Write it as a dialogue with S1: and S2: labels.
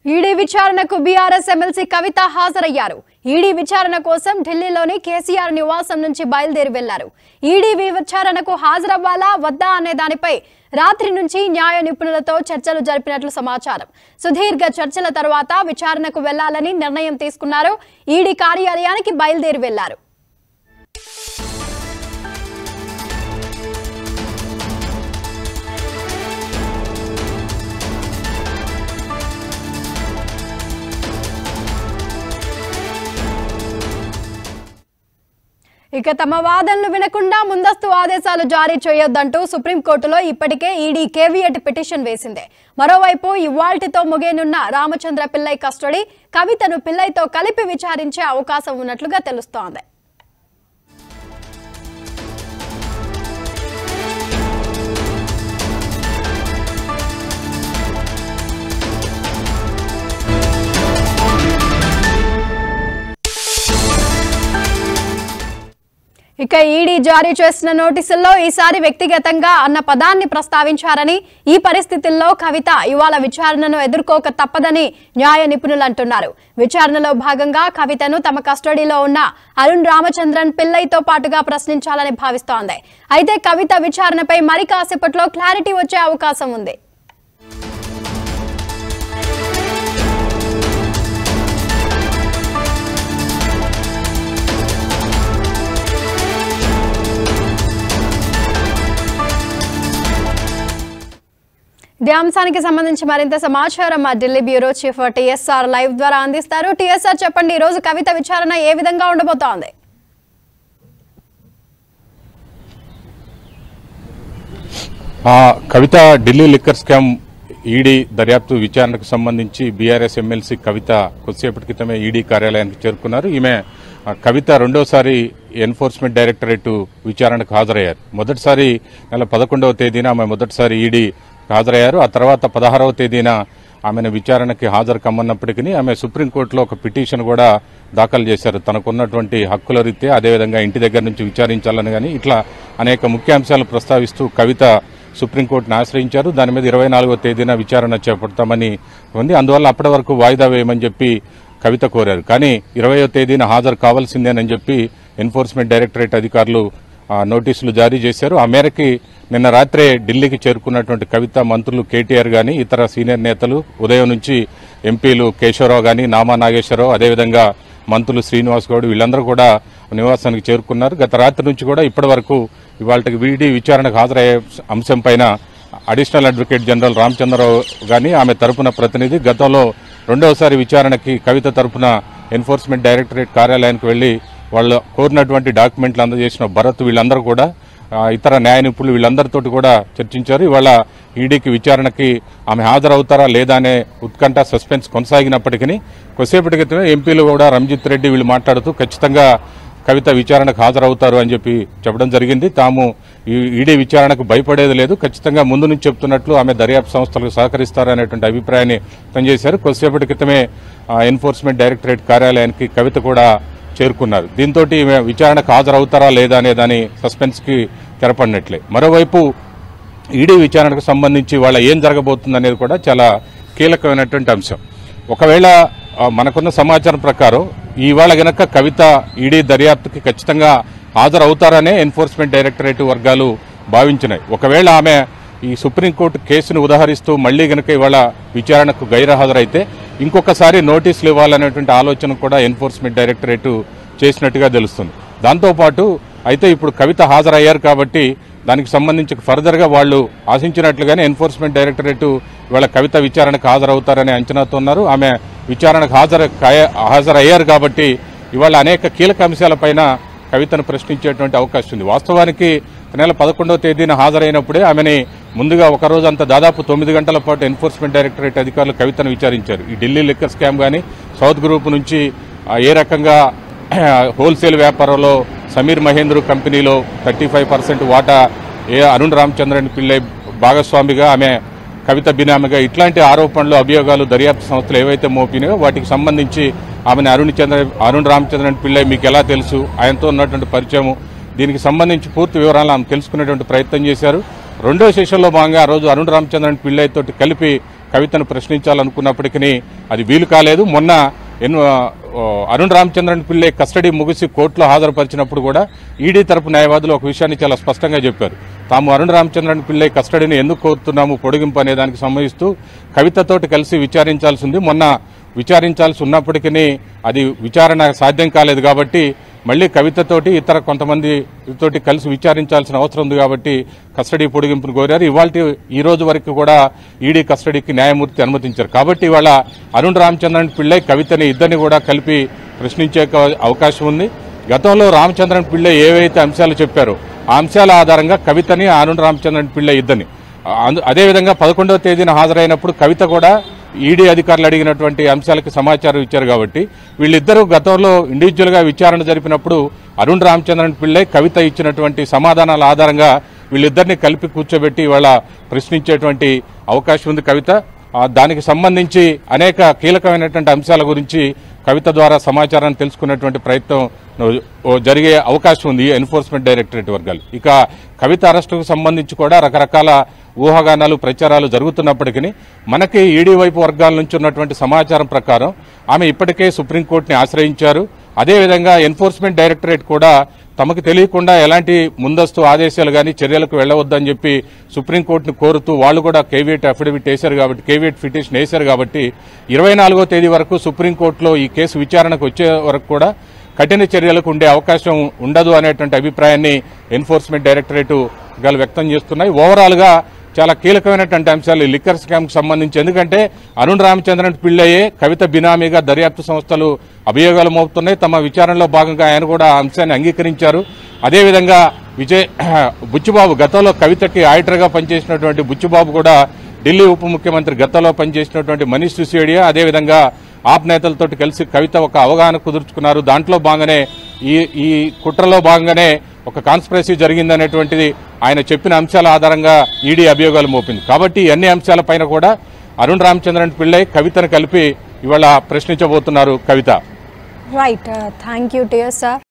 S1: ED విచారణకు BRS MLC కవిత హాజరయ్యారు ED విచారణ కోసం ఢిల్లీలోని కేసీఆర్ నివాసం నుంచి బయలుదేరి వెళ్లారు ఈడీ విచారణకు హాజరవ్వాలా వద్దా అనే దానిపై రాత్రి నుంచి న్యాయ నిపుణులతో చర్చలు జరిపినట్లు సమాచారం సుదీర్ఘ చర్చల తర్వాత విచారణకు వెళ్లాలని నిర్ణయం తీసుకున్నారు ఈడీ కార్యాలయానికి బయలుదేరి వెళ్లారు ఇక తమ వాదనలు వినకుండా ముందస్తు ఆదేశాలు జారీ చేయొద్దంటూ సుప్రీంకోర్టులో ఇప్పటికే ఈడీ కేవీఎట్ పిటిషన్ వేసింది మరోవైపు ఇవాల్టితో ముగియనున్న రామచంద్ర పిల్లై కస్టడీ కవితను పిల్లైతో కలిపి విచారించే అవకాశం ఉన్నట్లుగా తెలుస్తోంది ఇక ఈడీ జారీ చేసిన నోటీసుల్లో ఈసారి వ్యక్తిగతంగా అన్న పదాన్ని ప్రస్తావించారని ఈ పరిస్థితుల్లో కవిత ఇవాళ విచారణను ఎదుర్కోక తప్పదని న్యాయ నిపుణులు అంటున్నారు విచారణలో భాగంగా కవితను తమ కస్టడీలో ఉన్న అరుణ్ రామచంద్రన్ పిల్లైతో పాటుగా ప్రశ్నించాలని భావిస్తోంది అయితే కవిత విచారణపై మరి కాసేపట్లో క్లారిటీ వచ్చే అవకాశం ఉంది ఇదే అంశానికి సంబంధించి మరింత సమాచారం మా Delhi bureau chief TSR live ద్వారా అందిస్తారు టీఎస్ఆర్ చెప్పండి ఈ రోజు కవిత విచారణ ఏ విధంగా ఉండబోతోంది
S2: ఆ, Kavitha Delhi liquor scam ED దర్యాప్తు విచారణకు సంబంధించి బీఆర్ఎస్ ఎమ్మెల్సీ కవిత కొద్దిసేపటి క్రితమే ఈడీ కార్యాలయానికి చేరుకున్నారు ఈమె ఆ, కవిత రెండోసారి ఎన్ఫోర్స్మెంట్ డైరెక్టరేట్ విచారణకు హాజరయ్యారు మొదటిసారి నెల పదకొండవ తేదీన ఆమె మొదటిసారి ఈడీ హాజరయ్యారు ఆ తర్వాత పదహారవ తేదీన ఆమెను విచారణకి హాజరు కమ్మన్నప్పటికీ ఆమె సుప్రీంకోర్టులో ఒక పిటిషన్ కూడా దాఖలు చేశారు తనకున్నటువంటి హక్కుల రీత్యా అదేవిధంగా ఇంటి దగ్గర నుంచి విచారించాలని కానీ ఇట్లా అనేక ముఖ్యాంశాలు ప్రస్తావిస్తూ కవిత సుప్రీంకోర్టును ఆశ్రయించారు దాని మీద ఇరవై నాలుగో తేదీన విచారణ చేపడతామని ఉంది అందువల్ల అప్పటి వరకు వాయిదా వేయమని చెప్పి కవిత కోరారు కానీ ఇరవయో తేదీన హాజరు కావాల్సిందేనని చెప్పి ఎన్ఫోర్స్మెంట్ డైరెక్టరేట్ అధికారులు ఆ, నోటీసులు జారీ చేశారు ఆ మేరకి నిన్న రాత్రే ఢిల్లీకి చేరుకున్నటువంటి కవిత మంత్రులు కేటీఆర్ గాని ఇతర సీనియర్ నేతలు ఉదయం నుంచి ఎంపీలు కేశవరావు గాని నామా నాగేశ్వరరావు అదేవిధంగా మంత్రులు శ్రీనివాస్ గౌడ్ వీళ్ళందరూ కూడా నివాసానికి చేరుకున్నారు గత రాత్రి నుంచి కూడా ఇప్పటి వరకు ఇవాళకి వీడి విచారణకు హాజరయ్యే అంశం పైన అడిషనల్ అడ్వకేట్ జనరల్ రామచంద్రరావు గాని ఆమె తరపున ప్రతినిధి గతంలో రెండవసారి విచారణకి కవిత తరపున ఎన్ఫోర్స్మెంట్ డైరెక్టరేట్ కార్యాలయానికి వెళ్లి వాళ్ళు కోరినటువంటి డాక్యుమెంట్లు అందజేసిన భరత్ వీళ్ళందరూ కూడా ఆ, ఇతర న్యాయ నిపుణులు వీళ్ళందరితోటి కూడా చర్చించారు ఇవాళ ఈడీకి విచారణకి ఆమె హాజరవుతారా లేదా అనే ఉత్కంఠ సస్పెన్స్ కొనసాగినప్పటికీ కొద్దిసేపటి క్రితమే ఎంపీలు కూడా రంజిత్ రెడ్డి వీళ్ళు మాట్లాడుతూ ఖచ్చితంగా కవిత విచారణకు హాజరవుతారు అని చెప్పి చెప్పడం జరిగింది తాము ఈ ఈడీ విచారణకు భయపడేది లేదు ఖచ్చితంగా ముందు నుంచి చెప్తున్నట్లు ఆమె దర్యాప్తు సంస్థలకు సహకరిస్తారు అనేటువంటి అభిప్రాయాన్ని వ్యక్తం చేశారు కొద్దిసేపటి క్రితమే ఆ, ఎన్ఫోర్స్మెంట్ డైరెక్టరేట్ కార్యాలయానికి కవిత కూడా చేరుకున్నారు దీంతో ఈమె విచారణకు హాజరవుతారా లేదా అనే దాని సస్పెన్స్ కి తెరపడినట్లే మరోవైపు ఈడీ విచారణకు సంబంధించి వాళ్ళ ఏం జరగబోతుంది అనేది కూడా చాలా కీలకమైనటువంటి అంశం ఒకవేళ ఆ, మనకున్న సమాచారం ప్రకారం ఇవాళ గనక కవిత ఈడీ దర్యాప్తుకి ఖచ్చితంగా హాజరవుతారనే ఎన్ఫోర్స్మెంట్ డైరెక్టరేట్ వర్గాలు భావించినాయి ఒకవేళ ఆమె ఈ సుప్రీంకోర్టు కేసును ఉదాహరిస్తూ మళ్లీ గనక ఇవాళ విచారణకు గైర్హాజరైతే ఇంకొకసారి నోటీసులు ఇవ్వాలనేటువంటి ఆలోచన కూడా ఎన్ఫోర్స్మెంట్ డైరెక్టరేట్ చేసినట్టుగా తెలుస్తుంది దాంతోపాటు అయితే ఇప్పుడు కవిత హాజరయ్యారు కాబట్టి దానికి సంబంధించి ఫర్దర్ గా వాళ్ళు ఆశించినట్లుగానే ఎన్ఫోర్స్మెంట్ డైరెక్టరేట్ ఇవాళ కవిత విచారణకు హాజరవుతారనే అంచనాతో ఉన్నారు ఆమె విచారణకు హాజరు కాయ- హాజరయ్యారు కాబట్టి ఇవాళ అనేక కీలక అంశాలపైన కవితను ప్రశ్నించేటువంటి అవకాశం ఉంది వాస్తవానికి నెల పదకొండవ తేదీన హాజరైనప్పుడే ఆమెని ముందుగా ఒక రోజు అంతా దాదాపు తొమ్మిది గంటల పాటు ఎన్ఫోర్స్మెంట్ డైరెక్టరేట్ అధికారులు కవితను విచారించారు ఈ ఢిల్లీ లిక్కర్ స్కామ్ కానీ సౌత్ గ్రూప్ నుంచి ఆ, ఏ రకంగా హోల్సేల్ వ్యాపారంలో సమీర్ మహేంద్ర కంపెనీలో థర్టీ ఫైవ్ పర్సెంట్ వాటా ఏ అరుణ్ రామచంద్రన్ పిల్లై భాగస్వామిగా ఆమె కవిత బినామీగా ఇట్లాంటి ఆరోపణలు అభియోగాలు దర్యాప్తు సంస్థలు ఏవైతే మోపినాయో వాటికి సంబంధించి ఆమెను అరుణ్ చంద్ర అరుణ్ రామచంద్రన్ పిల్లై మీకు ఎలా తెలుసు ఆయనతో ఉన్నటువంటి పరిచయం దీనికి సంబంధించి పూర్తి వివరాలు ఆమె తెలుసుకునేటువంటి ప్రయత్నం చేశారు రెండో సెషన్లో భాగంగా ఆ రోజు అరుణ్ రామచంద్రన్ పిల్లయ్య తోటి కలిపి కవితను ప్రశ్నించాలనుకున్నప్పటికీ అది వీలు కాలేదు మొన్న ఎన్నో ఓ, అరుణ్ రామచంద్రన్ పిల్లే కస్టడీ ముగిసి కోర్టులో హాజరుపరిచినప్పుడు కూడా ఈడీ తరపు న్యాయవాదులు ఒక విషయాన్ని చాలా స్పష్టంగా చెప్పారు తాము అరుణ్ రామచంద్రన్ పిల్లై కస్టడీని ఎందుకు కోరుతున్నాము పొడిగింపు అనే దానికి సంబంధిస్తూ కవితతోటి కలిసి విచారించాల్సింది మొన్న విచారించాల్సి ఉన్నప్పటికీ అది విచారణ సాధ్యం కాలేదు కాబట్టి మళ్ళీ కవితతోటి ఇతర కొంతమంది తోటి కలిసి విచారించాల్సిన అవసరం ఉంది కాబట్టి కస్టడీ పొడిగింపును కోరారు ఇవాళ ఈ రోజు వరకు కూడా ఈడీ కస్టడీకి న్యాయమూర్తి అనుమతించారు కాబట్టి ఇవాళ అరుణ్ రామచంద్రన్ పిళ్ళై కవితని ఇద్దరిని కూడా కలిపి ప్రశ్నించే అవకాశం ఉంది గతంలో రామచంద్రన్ పిళ్ళై ఏవైతే అంశాలు చెప్పారో ఆ అంశాల ఆధారంగా కవితని అరుణ్ రామచంద్రన్ పిళ్ళై ఇద్దరిని అందు- అదేవిధంగా పదకొండవ తేదీన హాజరైనప్పుడు కవిత కూడా ఈడీ అధికారులు అడిగినటువంటి అంశాలకు సమాచారం ఇచ్చారు కాబట్టి వీళ్ళిద్దరూ గతంలో ఇండివిజువల్ గా విచారణ జరిపినప్పుడు అరుణ్ రామచంద్రన్ పిళ్ళై కవిత ఇచ్చినటువంటి సమాధానాల ఆధారంగా వీళ్ళిద్దరిని కలిపి కూర్చోబెట్టి ఇవాళ ప్రశ్నించేటువంటి అవకాశం ఉంది కవిత ఆ, దానికి సంబంధించి అనేక కీలకమైనటువంటి అంశాల గురించి కవిత ద్వారా సమాచారాన్ని తెలుసుకునేటువంటి ప్రయత్నం ఓ, జరిగే అవకాశం ఉంది ఎన్ఫోర్స్మెంట్ డైరెక్టరేట్ వర్గాలు ఇక కవిత అరెస్టుకు సంబంధించి కూడా రకరకాల ఊహాగానాలు ప్రచారాలు జరుగుతున్నప్పటికీ మనకి ఈడీ వైపు వర్గాల నుంచి ఉన్నటువంటి సమాచారం ప్రకారం ఆమె ఇప్పటికే సుప్రీంకోర్టుని ఆశ్రయించారు అదేవిధంగా ఎన్ఫోర్స్మెంట్ డైరెక్టరేట్ కూడా తమకు తెలియకుండా ఎలాంటి ముందస్తు ఆదేశాలు కానీ చర్యలకు వెళ్లవద్దని చెప్పి సుప్రీంకోర్టును కోరుతూ వాళ్ళు కూడా కేవీఎట్ అఫిడవిట్ వేశారు కాబట్టి కేవీఎట్ పిటిషన్ వేశారు కాబట్టి ఇరవై నాలుగో తేదీ వరకు సుప్రీంకోర్టులో ఈ కేసు విచారణకు వచ్చే వరకు కూడా కఠిన చర్యలకు ఉండే అవకాశం ఉండదు అనేటువంటి అభిప్రాయాన్ని ఎన్ఫోర్స్మెంట్ డైరెక్టరేట్ గా వ్యక్తం చేస్తున్నాయి ఓవరాల్ గా చాలా కీలకమైనటువంటి అంశాలు ఈ లిక్కర్ స్కామ్ కు సంబంధించి ఎందుకంటే అరుణ్ రామచంద్రన్ పిళ్ళయ్యే కవిత బినామీగా దర్యాప్తు సంస్థలు అభియోగాలు మోపుతున్నాయి తమ విచారణలో భాగంగా ఆయన కూడా ఆ అంశాన్ని అంగీకరించారు అదేవిధంగా విజయ్ బుచ్చిబాబు గతంలో కవితకి ఆడిటర్గా పనిచేసినటువంటి బుచ్చిబాబు కూడా ఢిల్లీ ఉప ముఖ్యమంత్రి గతంలో పనిచేసినటువంటి మనీష్ సిసోడియా అదేవిధంగా ఆప్ నేతలతో కలిసి కవిత ఒక అవగాహన కుదుర్చుకున్నారు దాంట్లో భాగంగానే ఈ ఈ కుట్రలో భాగంగానే ఒక కాన్స్పిరసీ జరిగిందనేటువంటిది ఆయన చెప్పిన అంశాల ఆధారంగా ఈడీ అభియోగాలు మోపింది కాబట్టి ఈ అన్ని అంశాలపైన కూడా అరుణ్ రామచంద్రన్ పిళ్ళై కవితను కలిపి ఇవాళ ప్రశ్నించబోతున్నారు Kavitha
S1: right thank you dear sir